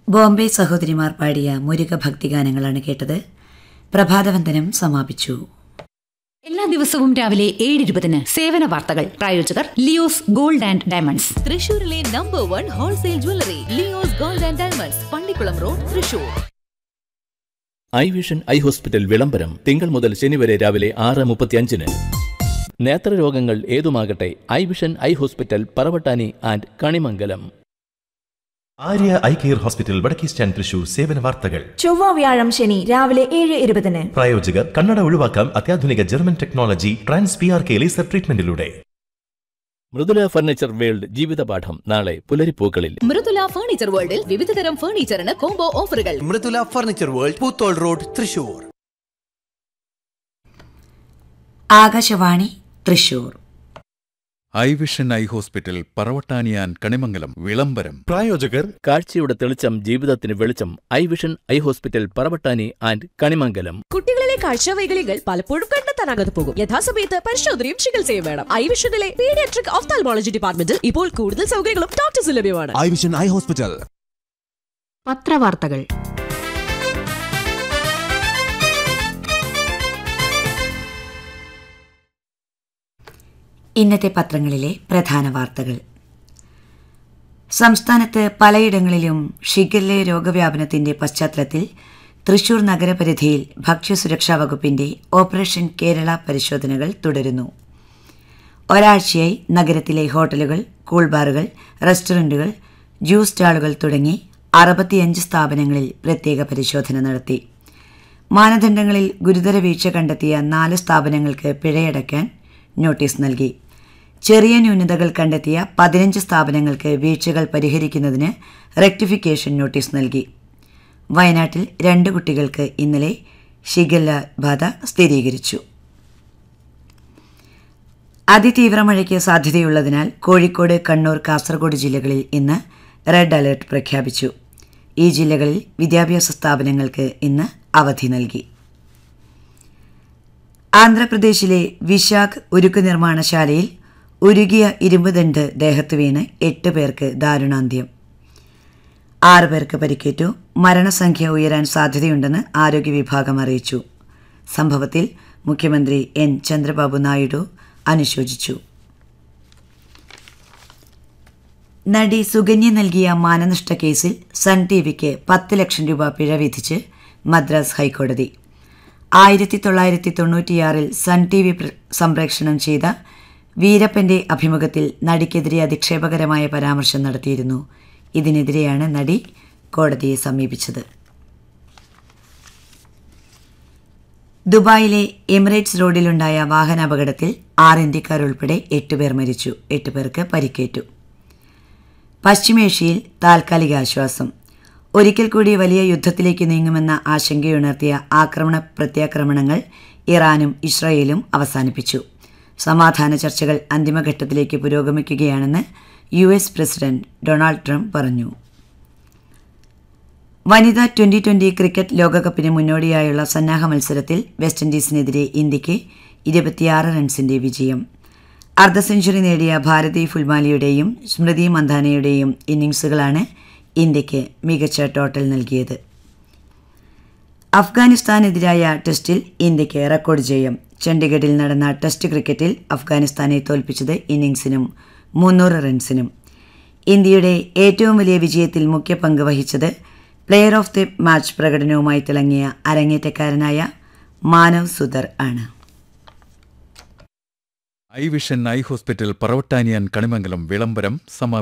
ബോംബെ സഹോദരിമാർ പാടിയ മുരുക ഭക്തിഗാനങ്ങളാണ് കേട്ടത് പ്രഭാതവന്ദനം സമാപിച്ചു എല്ലാ ദിവസവും രാവിലെ ഏഴ് ഇരുപതിന് സേവന വാർത്തകൾ പ്രായോജകർ ലിയോസ് ഗോൾഡ് ആൻഡ് ഡയമണ്ട്സ് തൃശൂരിലെ number one wholesale jewellery Leo's gold and diamonds Pallikkulam road Thrissur eye vision eye hospital വിളംബരം തിങ്കൾ മുതൽ ശനി വരെ രാവിലെ ആറ് മുപ്പത്തിയഞ്ചിന് നേത്രരോഗങ്ങൾ ഏതുമാകട്ടെ eye vision eye hospital Paravattani and Kanimangalam Arya eye care hospital Vadakke stand Thrissur സേവന വാർത്തകൾ ചൊവ്വ വ്യാഴം ശനി രാവിലെ ഏഴ് ഇരുപതിന് പ്രായോജകർ കണ്ണട ഒഴിവാക്കാം അത്യാധുനിക German technology trans P R K laser ട്രീറ്റ്മെന്റിലൂടെ മൃദുല ഫർണിച്ചർ വേൾഡ് ജീവിതപാഠം നാളെ പുലരിപ്പൂക്കളിൽ മൃദുല ഫർണിച്ചർ വേൾഡിൽ വിവിധതരം ഫർണിച്ചറിന് കോംബോ ഓഫറുകൾ Mridula furniture world Poothole road Thrissur Akashvani Thrissur eye vision eye hospital പറവട്ടാനിയാൻ കണിമംഗലം വിളംബരം പ്രായോജകർ കാഴ്ചയുടെ തെളിച്ചം ജീവിതത്തിന് വെളിച്ചം eye vision eye hospital Paravattani and Kanimangalam കുട്ടികളിലെ കാഴ്ചവൈകല്യങ്ങൾ പലപ്പോഴും കണ്ടെത്താനാകാതെ പോകും യഥാസമയത്ത് പരിശോധനയും ചികിത്സയും വേണം ഐവിഷനിലെ പീഡിയാട്രിക് ഓഫ്താൽമോളജി ഡിപ്പാർട്ട്മെന്റിൽ ഇപ്പോൾ കൂടുതൽ സൗകര്യങ്ങളും ഡോക്ടേഴ്സ് ലഭ്യമാണ് ഐ വിഷൻ ഐ ഹോസ്പിറ്റൽ പത്രവാർത്തകൾ ഇന്നത്തെ പത്രങ്ങളിലെ പ്രധാന വാർത്തകൾ സംസ്ഥാനത്ത് പലയിടങ്ങളിലും ഷിഗല്ല രോഗവ്യാപനത്തിന്റെ പശ്ചാത്തലത്തിൽ തൃശൂർ നഗരപരിധിയിൽ ഭക്ഷ്യസുരക്ഷാ വകുപ്പിന്റെ ഓപ്പറേഷൻ കേരള പരിശോധനകൾ തുടരുന്നു ഒരാഴ്ചയായി നഗരത്തിലെ ഹോട്ടലുകൾ കൂൾബാറുകൾ റെസ്റ്റോറന്റുകൾ ജ്യൂസ് സ്റ്റാളുകൾ തുടങ്ങി അറുപത്തിയഞ്ച് സ്ഥാപനങ്ങളിൽ പ്രത്യേക പരിശോധന നടത്തി മാനദണ്ഡങ്ങളിൽ ഗുരുതര വീഴ്ച കണ്ടെത്തിയ നാല് സ്ഥാപനങ്ങൾക്ക് പിഴയടയ്ക്കാൻ നോട്ടീസ് നൽകി ചെറിയ ന്യൂനതകൾ കണ്ടെത്തിയ പതിനഞ്ച് സ്ഥാപനങ്ങൾക്ക് വീഴ്ചകൾ പരിഹരിക്കുന്നതിന് റെക്ടിഫിക്കേഷൻ നോട്ടീസ് നൽകി വയനാട്ടിൽ രണ്ട് കുട്ടികൾക്ക് ഇന്നലെ ഷിഗല്ല ബാധ സ്ഥിരീകരിച്ചു അതിതീവ്ര മഴയ്ക്ക് സാധ്യതയുള്ളതിനാൽ കോഴിക്കോട് കണ്ണൂർ കാസർഗോഡ് ജില്ലകളിൽ ഇന്ന് റെഡ് അലർട്ട് പ്രഖ്യാപിച്ചു ഈ ജില്ലകളിൽ വിദ്യാഭ്യാസ സ്ഥാപനങ്ങൾക്ക് ഇന്ന് അവധി നൽകി ആന്ധ്രാപ്രദേശിലെ വിശാഖ് ഉരുക്ക് നിർമ്മാണശാലയിൽ ഉരുകിയ ഇരുമ്പ് ദണ്ട് ദേഹത്ത് വീണ് എട്ട് പേർക്ക് ദാരുണാന്ത്യം ആറ് പേർക്ക് പരിക്കേറ്റു മരണസംഖ്യ ഉയരാൻ സാധ്യതയുണ്ടെന്ന് ആരോഗ്യ വിഭാഗം അറിയിച്ചു സംഭവത്തിൽ മുഖ്യമന്ത്രി എൻ ചന്ദ്രബാബു നായിഡു അനുശോചിച്ചു നടി സുകന്യ നൽകിയ മാനനഷ്ട കേസിൽ സൺ ടി വിക്ക് പത്ത് ലക്ഷം രൂപ പിഴ വിധിച്ച് മദ്രാസ് ഹൈക്കോടതി ആയിരത്തി തൊള്ളായിരത്തി തൊണ്ണൂറ്റിയാറിൽ സൺ ടി വി സംപ്രേഷണം ചെയ്ത വീരപ്പന്റെ അഭിമുഖത്തിൽ നടിക്കെതിരെ അധിക്ഷേപകരമായ പരാമർശം നടത്തിയിരുന്നു ഇതിനെതിരെയാണ് നടി കോടതിയെ സമീപിച്ചത് ദുബായിലെ എമിറേറ്റ്സ് റോഡിലുണ്ടായ വാഹനാപകടത്തിൽ ആറ് ഇന്ത്യക്കാർ ഉൾപ്പെടെ എട്ടുപേർ മരിച്ചു എട്ടുപേർക്ക് പരിക്കേറ്റു പശ്ചിമേഷ്യയിൽ താൽക്കാലിക ആശ്വാസം ഒരിക്കൽ കൂടി വലിയ യുദ്ധത്തിലേക്ക് നീങ്ങുമെന്ന ആശങ്കയുണർത്തിയ ആക്രമണ പ്രത്യാക്രമണങ്ങൾ ഇറാനും ഇസ്രായേലും അവസാനിപ്പിച്ചു സമാധാന ചർച്ചകൾ അന്തിമഘട്ടത്തിലേക്ക് പുരോഗമിക്കുകയാണെന്ന് U S president Donald Trump പറഞ്ഞു വനിതാ ട്വന്റി ട്വന്റി ക്രിക്കറ്റ് ലോകകപ്പിന് മുന്നോടിയായുള്ള സന്നാഹ മത്സരത്തിൽ വെസ്റ്റ് ഇൻഡീസിനെതിരെ ഇന്ത്യക്ക് ഇരുപത്തിയാറ് റൺസിന്റെ വിജയം അർദ്ധ സെഞ്ചുറി നേടിയ ഭാരതി ഫുൽമാലിയുടെയും സ്മൃതി മന്ദാനയുടെയും ഇന്നിംഗ്സുകളാണ് ഇന്ത്യക്ക് മികച്ച ടോട്ടൽ നൽകിയത് അഫ്ഗാനിസ്ഥാനെതിരായ ടെസ്റ്റിൽ ഇന്ത്യക്ക് റെക്കോർഡ് ജയം ചണ്ഡീഗഡിൽ നടന്ന ടെസ്റ്റ് ക്രിക്കറ്റിൽ അഫ്ഗാനിസ്ഥാനെ തോൽപ്പിച്ചത് ഇന്നിംഗ്സിനും മുന്നൂറ് റൺസിനും ഇന്ത്യയുടെ ഏറ്റവും വലിയ വിജയത്തിൽ മുഖ്യ പങ്ക് വഹിച്ചത് പ്ലെയർ ഓഫ് ദി മാച്ച് പ്രകടനവുമായി തിളങ്ങിയ അരങ്ങേറ്റക്കാരനായ മാനവ് സുധർ ആണ് ഐ വിഷൻ ഐ ഹോസ്പിറ്റൽ പറവട്ടാനിയാൻ കണിമംഗലം വിളംബരം സമാപിച്ചു